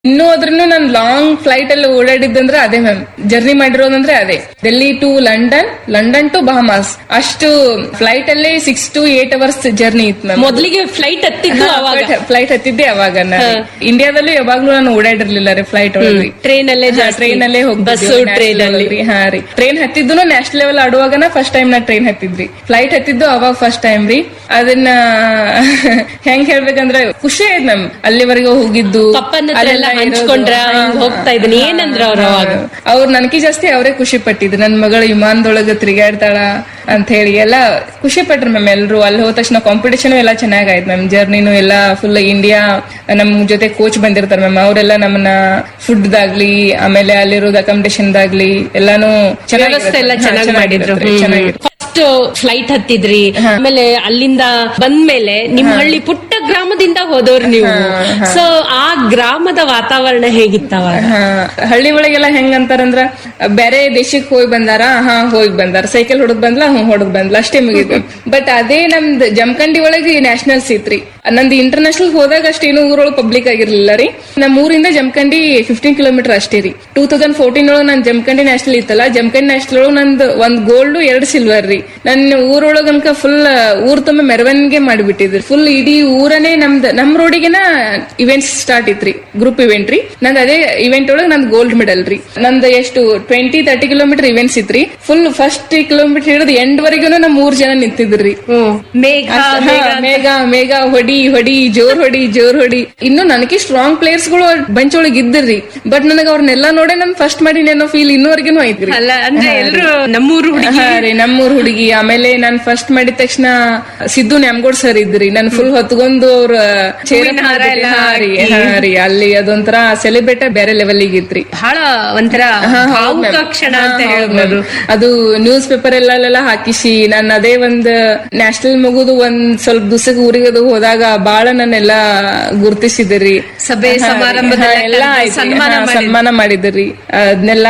ಇನ್ನೂ ಅದ್ರೂ ನಾನು long flight ಅಲ್ಲಿ ಓಡಾಡಿದ್ದಂದ್ರೆ ಅದೇ ಮ್ಯಾಮ್ ಜರ್ನಿ ಮಾಡಿರೋದಂದ್ರೆ ಅದೇ Delhi to London London to Bahamas ಅಷ್ಟು ಫ್ಲೈಟ್ ಅಲ್ಲೇ six to eight hours journey ಇತ್ತು ಮ್ಯಾಮ್ ಮೊದ್ಲಿಗೆ ಫ್ಲೈಟ್ ಹತ್ತಿದ್ದು ಅವಾಗ ಫ್ಲೈಟ್ ಹತ್ತಿದ್ದೆ ಅವಾಗ ಇಂಡಿಯಾದಲ್ಲೂ ಯಾವಾಗ್ಲೂ ನಾನು ಓಡಾಡಿರ್ಲಿಲ್ಲ ರೀ ಫ್ಲೈಟ್ ಒಳಗ್ರಿ ಟ್ರೈನ್ ಅಲ್ಲೇ ಜಾಸ್ತಿ ಟ್ರೈನ್ ಅಲ್ಲೇ ಬಸ್ಸು ಟ್ರೈನ್ ಅಲ್ಲಿ ಹೋಗ್ತಿದ್ವಿ ಹಾ ರೀ ಟ್ರೈನ್ ಹತ್ತಿದ್ದು ನ್ಯಾಷನಲ್ ಲೆವೆಲ್ ಆಡುವಾಗನ ಫಸ್ಟ್ ಟೈಮ್ ನಾ ಟ್ರೈನ್ ಹತ್ತಿದ್ರಿ ಫ್ಲೈಟ್ ಹತ್ತಿದ್ದು ಅವಾಗ ಫಸ್ಟ್ ಟೈಮ್ ರೀ ಅದನ್ನ ಹೆಂಗ್ ಹೇಳ್ಬೇಕಂದ್ರೆ ಖುಷಿ ಆಯ್ತು ನಮ್ ಅಲ್ಲಿವರೆಗೂ ಹೋಗಿದ್ದು ಪಪ್ಪನ ಹತ್ರ ಅಲ್ಲೆಲ್ಲ ಎಲ್ಲ ಇರೋದು. ಹಂಚ್ಕೊಂಡ್ರ ಹಾ, ಹಿಂಗ್ ಹೋಗ್ತಾ ಇದೀನಿ ಏನಂದ್ರ ಅವ್ರು ಅವಾಗ ಅವ್ರು ನನ್ಕಿ ಜಾಸ್ತಿ ಅವರೇ ಖುಷಿ ಪಟ್ಟಿದ್ರು ನನ್ ಮಗಳು ವಿಮಾನದೊಳಗ ತಿರುಗಾಡ್ತಾಳ ಅಂತ ಹೇಳಿ ಎಲ್ಲ ಖುಷಿ ಪಟ್ರು ಮ್ಯಾಮ್ ಎಲ್ರು ಅಲ್ಲಿ ಹೋದ ತಕ್ಷಣ ಕಾಂಪಿಟೇಷನ್ ಎಲ್ಲ ಚೆನ್ನಾಗಾಯ್ತು ಮ್ಯಾಮ್ ಜರ್ನಿನು ಎಲ್ಲ ಫುಲ್ ಇಂಡಿಯಾ ನಮ್ ಜೊತೆ ಕೋಚ್ ಬಂದಿರ್ತಾರೆ ಮ್ಯಾಮ್ ಅವರೆಲ್ಲ ನಮ್ಮನ್ನ ಫುಡ್ ದಾಗ್ಲಿ ಆಮೇಲೆ ಅಲ್ಲಿರೋದು ಅಕಾಮಿಡೇಷನ್ ದಾಗ್ಲಿ ಎಲ್ಲಾನು ವ್ಯವಸ್ಥೆ ಎಲ್ಲ ಚೆನ್ನಾಗಿ ಮಾಡಿದ್ರು ಚೆನ್ನಾಗಿರುತ್ತೆ ಫಸ್ಟ್ ಫ್ಲೈಟ್ ಹತ್ತಿದ್ರಿ ಆಮೇಲೆ ಅಲ್ಲಿಂದ ಬಂದ್ಮೇಲೆ ನಿಮ್ ಹಳ್ಳಿ ಪುಟ್ಟ ಗ್ರಾಮದಿಂದ ಹೋದವ್ರು ನೀವು ಸೊ ಆ ಗ್ರಾಮದ ವಾತಾವರಣ ಹೇಗಿತ್ತ ಅವಾಗ ಹಾ ಹಳ್ಳಿ ಒಳಗೆಲ್ಲ ಹೆಂಗ್ ಅಂತಾರಂದ್ರ ಬೇರೆ ದೇಶಕ್ಕೆ ಹೋಗಿ ಬಂದಾರ ಹಾ ಹೋಗಿ ಬಂದಾರ ಸೈಕಲ್ ಹೊಡದ್ ಬಂದ್ಲ ಹ್ಮ್ ಹೊಡದ್ ಬಂದ್ಲ ಅಷ್ಟೇ ಮುಗಿತು ಬಟ್ ಅದೇ ನಮ್ದ್ ಜಮಖಂಡಿ ಒಳಗೆ ನ್ಯಾಷನಲ್ಸ್ ಇತ್ರಿ ನಂದು ಇಂಟರ್ನ್ಯಾಷನಲ್ ಹೋದಾಗ ಅಷ್ಟೇನು ಊರೊಳಗೆ ಪಬ್ಲಿಕ್ ಆಗಿರ್ಲಿಲ್ಲ ರೀ ನಮ್ಮ ಊರಿಂದ ಜಮಖಂಡಿ ಫಿಫ್ಟೀನ್ ಕಿಲೋಮೀಟರ್ ಅಷ್ಟೇ ರೀ ಟೂ ತೌಸಂಡ್ ಫೋರ್ಟೀನ್ ಒಳಗೆ ನಾನು ಜಮಖಂಡಿ ನ್ಯಾಷನಲ್ ಇತ್ತಲ್ಲ ಜಮಖಂಡಿ ನ್ಯಾಷನಲ್ ಒಳಗೆ ನಂದು ಒಂದ್ ಗೋಲ್ಡ್ ಎರಡ್ ಸಿಲ್ವರ್ ರೀ ನನ್ನ ಊರೊಳಗ ಅನ್ಕ ಫುಲ್ ಊರ್ ತುಂಬ ಮೆರವಣಿಗೆ ಮಾಡಿಬಿಟ್ಟಿದ್ರಿ ಫುಲ್ ಇಡೀ ಊರನೇ ನಮ್ದು ನಮ್ ರೋಡಿಗೆನ ಇವೆಂಟ್ಸ್ ಸ್ಟಾರ್ಟ್ ಇತ್ರಿ ಗ್ರೂಪ್ ಇವೆಂಟ್ ರೀ ನಂದ್ ಅದೇ ಇವೆಂಟ್ ಒಳಗೆ ನಂದು ಗೋಲ್ಡ್ ಮೆಡಲ್ ರೀ ನಂದು ಎಷ್ಟು ಟ್ವೆಂಟಿ ತರ್ಟಿ ಕಿಲೋಮೀಟರ್ ಇವೆಂಟ್ಸ್ ಇತ್ರಿ ಫುಲ್ ಫಸ್ಟ್ ಕಿಲೋಮೀಟರ್ ಹಿಡಿದು ಎಂಡ್ ವರೆಗೂ ನಮ್ ಮೂರ್ ಜನ ನಿಂತಿದ್ರಿ ಮೇಘ ಹಾ, ಮೇಘ ಮೇಘ ಮೇಘ ಹೊಡಿ ಹೊಡಿ ಜೋರ್ ಹೊಡಿ ಜೋರ್ ಹೊಡಿ ಇನ್ನು ನನಗೆ ಸ್ಟ್ರಾಂಗ್ ಪ್ಲೇಯರ್ಸ್ ಗಳು ಬಂಚ್ ಒಳಗ್ ಇದ್ದಿರ್ರಿ ಬಟ್ ನನಗ ಅವ್ರನ್ನೆಲ್ಲ ನೋಡೇ ನನ್ ಫಸ್ಟ್ ಮಾಡಿ ಏನೋ ಫೀಲ್ ಇನ್ನೂವರೆಗೂ ಐತ್ರಿ ಅಲ್ಲ ಅಂದ್ರೆ ಎಲ್ರು ನಮ್ಮೂರು ಹುಡುಗಿ ಹಾ ರೀ ನಮ್ಮೂರ್ ಹುಡುಗಿ ಆಮೇಲೆ ನಾನ್ ಫಸ್ಟ್ ಮಾಡಿದ ತಕ್ಷಣ ಸಿದ್ದು ನ್ಯಾಮ್ಗೋಡ್ ಸರ್ ಇದ್ರಿ ನನ್ ಫುಲ್ ಹೊತ್ಕೊಂಡು ಅವ್ರ ಚೇರ್ ಹೂವಿನ ಹಾರ ಎಲ್ಲ ಹಾ ರೀ ಹಾಕಿ. ಹಾ ರೀ ಅಲ್ಲಿ ಅದೊಂಥರ ಸೆಲೆಬ್ರೇಟ್ ಬೇರೆ ಲೆವೆಲ್ ಇತ್ರಿ ಬಹಳ ಒಂಥರ ಹಾ, ಹೌದ್ ಭಾವುಕ ma'am. ಕ್ಷಣ ಹಾ, ಅಂತ ಹೌದ್ ಹೇಳ್ಬೋದು ma'am. ಅದು ನ್ಯೂಸ್ ಪೇಪರ್ ಎಲ್ಲೆಲ್ಲ ಹಾಕಿಸಿ ನಾನು ಅದೇ ಒಂದ್ ನ್ಯಾಷನಲ್ ಮುಗುದು ಒಂದ್ ಸ್ವಲ್ಪ ದಿವಸಕ್ಕೆ ಊರಿಗೆ ಅದು ಹೋದಾಗ ಬಾಳ ನನ್ನೆಲ್ಲ ಗುರ್ತಿಸಿದ್ರಿ ಸಭೆ ಹಾ, ಸಮಾರಂಭದೆಲ್ಲ ಹಾ, ಎಲ್ಲ ಕರ್ದು ಆಯ್ತು. ಸನ್ಮಾನ ಹಾ, ಮಾಡಿದ್ರು. ಸನ್ಮಾನ ಮಾಡಿದ್ರಿ ಅದನ್ನೆಲ್ಲ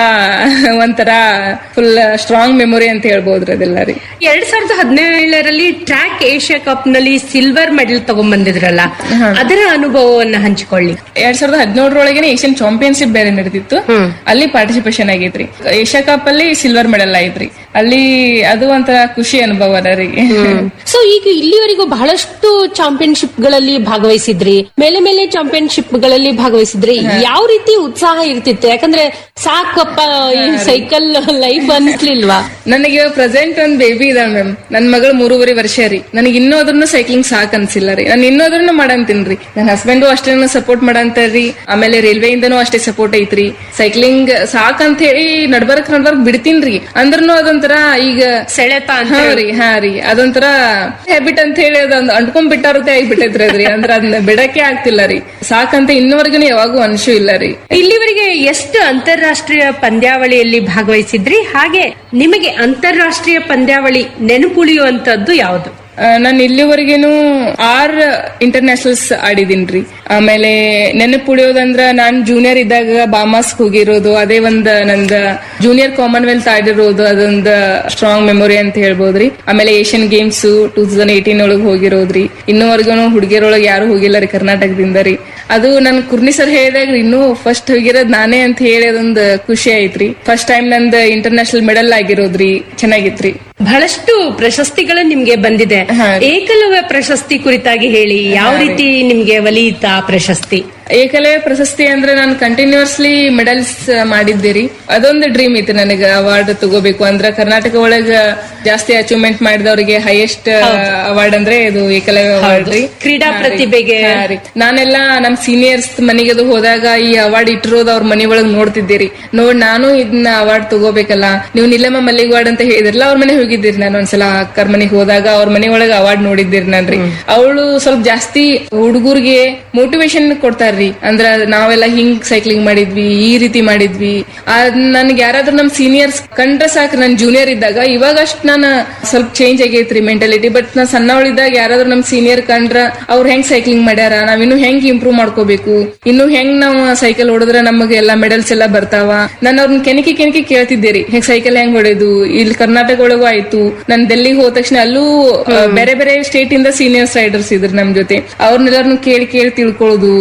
ಒಂಥರ ಫುಲ್ ಸ್ಟ್ರಾಂಗ್ ಮೆಮೊರಿ ಅಂತ ಹೇಳ್ಬೋದ್ರಿ ಅದೆಲ್ಲ ರೀ ಎರಡ್ ಸಾವಿರದ ಹದಿನೇಳರಲ್ಲಿ ಟ್ರ್ಯಾಕ್ ಏಷ್ಯಾ ಕಪ್ ನಲ್ಲಿ ಸಿಲ್ವರ್ ಮೆಡಲ್ ತಗೊಂಡ್ಬಂದಿದ್ರಲ್ಲ ಅದರ ಅನುಭವವನ್ನ ಹಂಚಿಕೊಳ್ಳಿ ಎರಡ್ ಸಾವಿರದ ಹದಿನೇಳರೊಳಗೆ ಏಷ್ಯನ್ ಚಾಂಪಿಯನ್ಶಿಪ್ ಬೇರೆ ನಡೆದಿತ್ತು ಅಲ್ಲಿ ಪಾರ್ಟಿಸಿಪೇಷನ್ ಆಗೈತ್ರಿ ಏಷ್ಯಾ ಕಪ್ ಅಲ್ಲಿ ಸಿಲ್ವರ್ ಮೆಡಲ್ ಆಯ್ತ್ರಿ ಅಲ್ಲಿ ಅದು ಒಂಥರ ಖುಷಿ ಅನುಭವ ರೀ ಸೊ ಈಗ ಇಲ್ಲಿವರೆಗೂ ಬಹಳಷ್ಟು ಚಾಂಪಿಯನ್ಶಿಪ್ ಗಳಲ್ಲಿ ಭಾಗವಹಿಸಿದ್ರಿ ಮೇಲೆ ಮೇಲೆ ಚಾಂಪಿಯನ್ಶಿಪ್ ಗಳಲ್ಲಿ ಭಾಗವಹಿಸಿದ್ರಿ ಯಾವ ರೀತಿ ಉತ್ಸಾಹ ಇರ್ತಿತ್ತು ಯಾಕಂದ್ರೆ ಸಾಕಪ್ಪ ಈ ಸೈಕಲ್ ಲೈಫ್ ಅನ್ಸ್ಲಿಲ್ವಾ ನನಗೆ ಇವಾಗ ಪ್ರೆಸೆಂಟ್ ಒಂದ್ ಬೇಬಿ ಇದಾಳ ಮ್ಯಾಮ್ ನನ್ ಮಗಳು ಮೂರುವರೆ ವರ್ಷ ರೀ ನನಗೆ ಇನ್ನೂ ಅದ್ರನ್ನ ಸೈಕ್ಲಿಂಗ್ ಸಾಕ್ ಅನ್ಸಿಲ್ಲ ರೀ ನಾನು ಇನ್ನೂ ಅದ್ರನ್ನ ಮಾಡಂತೀನ್ರಿ ನನ್ನ ಹಸ್ಬೆಂಡು ಅಷ್ಟೇ ಸಪೋರ್ಟ್ ಮಾಡಂತಾರ್ರಿ ಆಮೇಲೆ ರೈಲ್ವೆ ಇಂದನೂ ಅಷ್ಟೇ ಸಪೋರ್ಟ್ ಐತ್ರಿ ಸೈಕ್ಲಿಂಗ್ ಸಾಕ್ ಅಂತ ಹೇಳಿ ನಡ್ಬರ್ಕ್ ನಡ್ಬರ್ಕ್ ಬಿಡ್ತೀನ್ರಿ ಅಂದ್ರೂ ಅದೊಂಥರ ಈಗ ಸೆಳೆತ ಅಂತ ಹಾ ರೀ ಹಾ ರೀ ಅದೊಂಥರ ಹ್ಯಾಬಿಟ್ ಅಂತ ಹೇಳಿ ಅದೊಂದು ಅಂಟ್ಕೊಂಡ್ ಬಿಟ್ಟಾರತೆ ಆಗಿಬಿಟ್ಟೈತ್ರಿ ಅದ್ರಿ ಅಂದ್ರ ಅದನ್ನ ಬಿಡಕ್ಕೆ ಆಗ್ತಿಲ್ಲ ರೀ ಸಾಕಂತ ಇನ್ನೂವರೆಗೂ ಯಾವಾಗೂ ಅನ್ಸೂ ಇಲ್ಲ ರೀ ಇಲ್ಲಿವರೆಗೆ ಎಷ್ಟು ಅಂತಾರಾಷ್ಟ್ರೀಯ ಪಂದ್ಯಾವಳಿಯಲ್ಲಿ ಭಾಗವಹಿಸಿದ್ರಿ ಹಾಗೆ ನಿಮಗೆ ಅಂತಾರಾಷ್ಟ್ರೀಯ ಪಂದ್ಯಾವಳಿ ನೆನಪುಳಿಯುವಂತದ್ದು ಯಾವುದು ನಾನು ಇಲ್ಲಿವರೆಗೇನು ಆರ್ ಇಂಟರ್ನ್ಯಾಷನಲ್ಸ್ ಆಡಿದೀನ್ರಿ ಆಮೇಲೆ ನೆನಪುಳಿಯೋದಂದ್ರ ನಾನ್ ಜೂನಿಯರ್ ಇದ್ದಾಗ ಬಾಮಾಸ್ ಹೋಗಿರೋದು ಅದೇ ಒಂದ್ ನಂದ ಜೂನಿಯರ್ ಕಾಮನ್ವೆಲ್ತ್ ಆಡಿರೋದು ಅದೊಂದ್ ಸ್ಟ್ರಾಂಗ್ ಮೆಮೊರಿ ಅಂತ ಹೇಳ್ಬೋದ್ರಿ ಆಮೇಲೆ Asian games two thousand eighteen ಒಳಗ್ ಹೋಗಿರೋದ್ರಿ ಇನ್ನೂವರೆಗೂ ಹುಡುಗಿಯರೊಳಗೆ ಯಾರು ಹೋಗಿಲ್ಲ ರೀ ಕರ್ನಾಟಕದಿಂದ ರೀ ಅದು ನನ್ ಕುರ್ನಿ ಸರ್ ಹೇಳಿದಾಗ ಇನ್ನೂ ಫಸ್ಟ್ ಹೋಗಿರೋದ್ ನಾನೇ ಅಂತ ಹೇಳಿ ಅದೊಂದ್ ಖುಷಿ ಆಯ್ತ್ರಿ ಫಸ್ಟ್ ಟೈಮ್ ನಂದ್ ಇಂಟರ್ನ್ಯಾಷನಲ್ ಮೆಡಲ್ ಆಗಿರೋದ್ರಿ ಚೆನ್ನಾಗಿತ್ರಿ ಬಹಳಷ್ಟು ಪ್ರಶಸ್ತಿಗಳು ನಿಮ್ಗೆ ಬಂದಿದೆ ಹಾ. ಏಕಲವ್ಯ ಪ್ರಶಸ್ತಿ ಕುರಿತಾಗಿ ಹೇಳಿ ಯಾವ ರೀತಿ ನಿಮ್ಗೆ ಒಲಿಯಿತ ಆ ಪ್ರಶಸ್ತಿ ಏಕಲವ್ಯ ಪ್ರಶಸ್ತಿ ಅಂದ್ರೆ ನಾನು ಕಂಟಿನ್ಯೂಸ್ಲಿ ಮೆಡಲ್ಸ್ ಮಾಡಿದ್ದೀರಿ ಅದೊಂದು ಡ್ರೀಮ್ ಇತ್ತು ನನಗೆ ಅವಾರ್ಡ್ ತಗೋಬೇಕು ಅಂದ್ರೆ ಕರ್ನಾಟಕ ಒಳಗ ಜಾಸ್ತಿ ಅಚೀವ್ಮೆಂಟ್ ಮಾಡಿದವರಿಗೆ ಹೈಯೆಸ್ಟ್ ಅವಾರ್ಡ್ ಅಂದ್ರೆ ಇದು ಏಕಲವ್ಯ ಅವಾರ್ಡ್ ರೀ ಕ್ರೀಡಾ ಹಾ ರೀ. ಪ್ರತಿಭೆಗೆ ಹಾ ರೀ. ನಾನೆಲ್ಲ ನಮ್ ಸೀನಿಯರ್ಸ್ ಮನೆಗೆ ಅದು ಹೋದಾಗ ಈ ಅವಾರ್ಡ್ ಇಟ್ಟಿರೋದು ಅವ್ರ ಮನೆ ಒಳಗ್ ನೋಡ್ತಿದ್ದೀರಿ ನೋಡ್ ನಾನು ಇದನ್ನ ಅವಾರ್ಡ್ ತಗೋಬೇಕಲ್ಲ ನೀವು ನಿಲ್ಲಮ್ಮ ಮಲ್ಲಿಗೆ ಅವಾರ್ಡ್ ಅಂತ ಹೇಳಿದ್ರಲ್ಲ ಅವ್ರ ಮನೆ ಹೋಗಿದ್ದೀರಿ ನಾನು ಒಂದ್ಸಲ ಅಕ್ಕರ್ ಮನೆಗೆ ಹೋದಾಗ ಅವ್ರ ಮನೆ ಒಳಗ ಅವಾರ್ಡ್ ನೋಡಿದ್ದೀರಿ ನಾನ್ರಿ ಅವಳು ಸ್ವಲ್ಪ ಜಾಸ್ತಿ ಹುಡುಗರಿಗೆ ಮೋಟಿವೇಶನ್ ಕೊಡ್ತಾರ್ರಿ ಅಂದ್ರ ನಾವೆಲ್ಲ ಹಿಂಗ್ ಸೈಕ್ಲಿಂಗ್ ಮಾಡಿದ್ವಿ ಈ ರೀತಿ ಮಾಡಿದ್ವಿ ನನ್ಗೆ ಯಾರಾದ್ರೂ ನಮ್ ಸೀನಿಯರ್ಸ್ ಕಂಡ್ರೆ ಸಾಕು ನನ್ ಜೂನಿಯರ್ ಇದ್ದಾಗ ಇವಾಗ ಅಷ್ಟ್ ನಾನು ಸ್ವಲ್ಪ ಚೇಂಜ್ ಆಗೈತ್ರಿ ಮೆಂಟಾಲಿಟಿ ಬಟ್ ನಾ ಸಣ್ಣವಳಿದ್ದಾಗ ಯಾರಾದ್ರೂ ನಮ್ ಸೀನಿಯರ್ ಕಂಡ್ರ ಅವ್ರ ಹೆಂಗ್ ಸೈಕ್ಲಿಂಗ್ ಮಾಡ್ಯಾರ ನಾವ್ ಇನ್ನು ಹೆಂಗ್ ಇಂಪ್ರೂವ್ ಮಾಡ್ಕೋಬೇಕು ಇನ್ನು ಹೆಂಗ್ ನಾವು ಸೈಕಲ್ ಹೊಡೆದ್ರೆ ನಮಗೆ ಎಲ್ಲಾ ಮೆಡಲ್ಸ್ ಎಲ್ಲ ಬರ್ತಾವ ನಾನು ಅವ್ರನ್ನ ಕೆನಕಿ ಕೆನಕಿ ಕೇಳ್ತಿದ್ದೀರಿ ಹೆಂಗ್ ಸೈಕಲ್ ಹೆಂಗ್ ಹೊಡೆದು ಇಲ್ಲಿ ಕರ್ನಾಟಕ ಒಳಗೂ ಆಯ್ತು ನಾನ್ ಡೆಲ್ಲಿಗೆ ಹೋದ ತಕ್ಷಣ ಅಲ್ಲೂ ಆ, ಬೇರೆ ಬೇರೆ ಸ್ಟೇಟ್ ಇಂದ ಸೀನಿಯರ್ಸ್ ರೈಡರ್ಸ್ ಇದ್ರು ನಮ್ ಜೊತೆ ಅವ್ರನ್ನೆಲ್ಲರನ್ನು ಕೇಳಿ ಕೇಳಿ ತಿಳ್ಕೊಳ್ಳೋದು ಒಂದಿಬ್ರು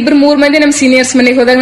ಇಬ್ರು ಮೂರ್ ಮಂದಿ ನಮ್ ಸೀನಿಯರ್ಸ್ ಮನೆಗೆ ಹೋದಾಗ